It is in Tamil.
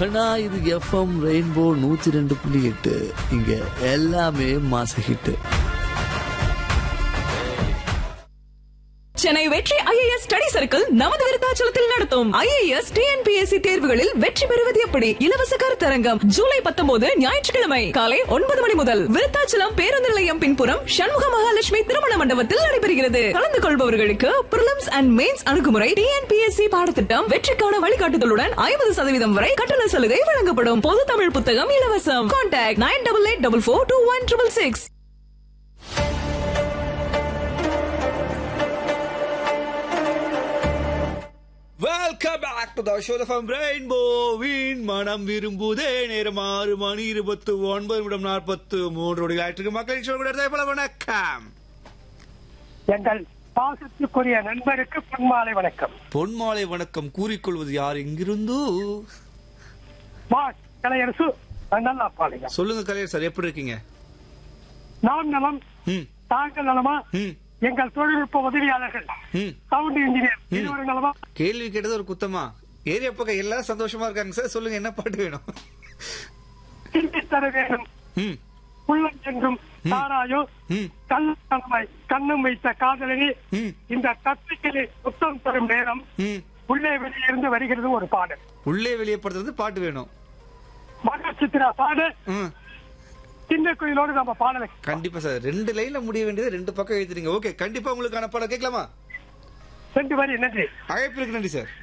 கண்ணா இது எஃப்எம் ரெயின்போ நூத்தி ரெண்டு புள்ளி எட்டு இங்க எல்லாமே மாச ஹிட்டு சென்னை வெற்றி ஐஏஎஸ் ஸ்டடி சர்க்கிள் நமது விருத்தாச்சலத்தில் நடத்தும் ஐஏஎஸ் டிஎன்பிஎஸ்சி தேர்வுகளில் வெற்றி பெறுவது எப்படி இலவச கருத்தரங்கம் ஜூலை பத்தொன்பது ஞாயிற்றுக்கிழமை காலை ஒன்பது மணி முதல் விருத்தாச்சலம் பேருந்து நிலையம் பின்புறம் சண்முக மகாலட்சுமி திருமண மண்டபத்தில் நடைபெறுகிறது கலந்து கொள்பவர்களுக்கு பிரிலிம்ஸ் அண்ட் மெயின்ஸ் அணுகுமுறை டிஎன்பிஎஸ்சி பாடத்திட்டம் வெற்றிக்கான வழிகாட்டுதலுடன் ஐம்பது சதவீதம் வரை கட்டண சலுகை வழங்கப்படும் பொது தமிழ் புத்தகம் இலவசம் contact nine double eight double four two one triple six welcome back to the show from rainbow வீண் மனம் விரும்புதே நேரம் ஆறு மணி இருபத்து ஒன்பது நிமிடம் நாற்பத்து மூன்று மணி ஆயிட்டு மக்களின் ஷோ கூட போல வணக்கம் எங்கள் பாசத்துக்குரிய நண்பருக்கு பொன்மாலை வணக்கம் பொன்மாலை வணக்கம் கூறிக்கொள்வது யார் எங்கிருந்தோ வாஸ் கலையரசு நல்லா பாருங்க சொல்லுங்க கலையர் சார் எப்படி இருக்கீங்க நாம் நலம் ம் தாங்கள் நலமா ம் எங்கள் தொழில்நுட்ப உதவியாளர்கள் ம் சவுண்ட் இன்ஜினியர் இருவரும் நலமா கேள்வி கேட்டது ஒரு குத்தமா ஏரியா பக்கம் எல்லாரும் சந்தோஷமா இருக்காங்க சார் சொல்லுங்க என்ன பாட்டு வேணும் திரும்பி தர வேண்டும் ம் உள்ளம் என்றும் தாராயோ ம் கண்ணமாய் கண்ணம் வைத்த காதலனி ம் இந்த தத்துக்களை சுத்தம் தரும் நேரம் ம் உள்ளே வெளியிருந்து வருகிறது ஒரு பாடல் உள்ளே வெளியே படுறது பாட்டு வேணும் மக சித்ரா பாடு ம் சின்ன கோயிலோடு நம்ம பாடலை கண்டிப்பா சார் ரெண்டு லைன்ல முடிய வேண்டியது ரெண்டு பக்கம் எழுத்துறீங்க ஓகே கண்டிப்பா உங்களுக்கான பாடம் கேட்கலாமா ரெண்டு வரி நன்றி அழைப்பிற்கு நன்றி சார்